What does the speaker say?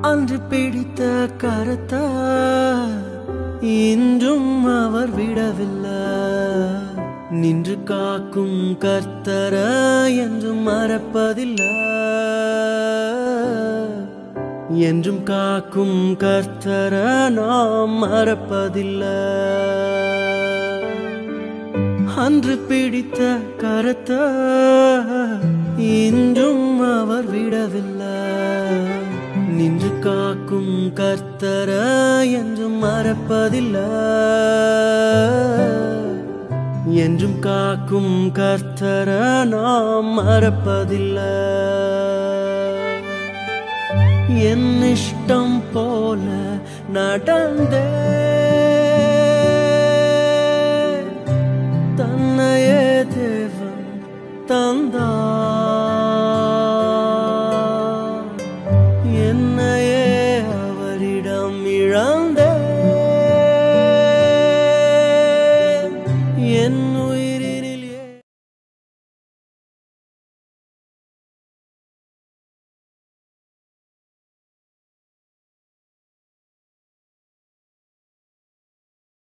அன்று பிடித்த கருத்த இன்றும் அவர் விடவில்லை நின்று காக்கும் கர்த்தர என்றும் மறப்பதில்லை என்றும் காக்கும் கர்த்தர நாம் மறப்பதில்லை அன்று பிடித்த கருத்த இன்றும் அவர் விடவில்லை நின்று காக்கும் கர்த்தர என்றும் மறப்பதில்லை என்றும் காக்கும் கர்த்தர நாம் மறப்பதில்லை என் இஷ்டம் போல நடந்தே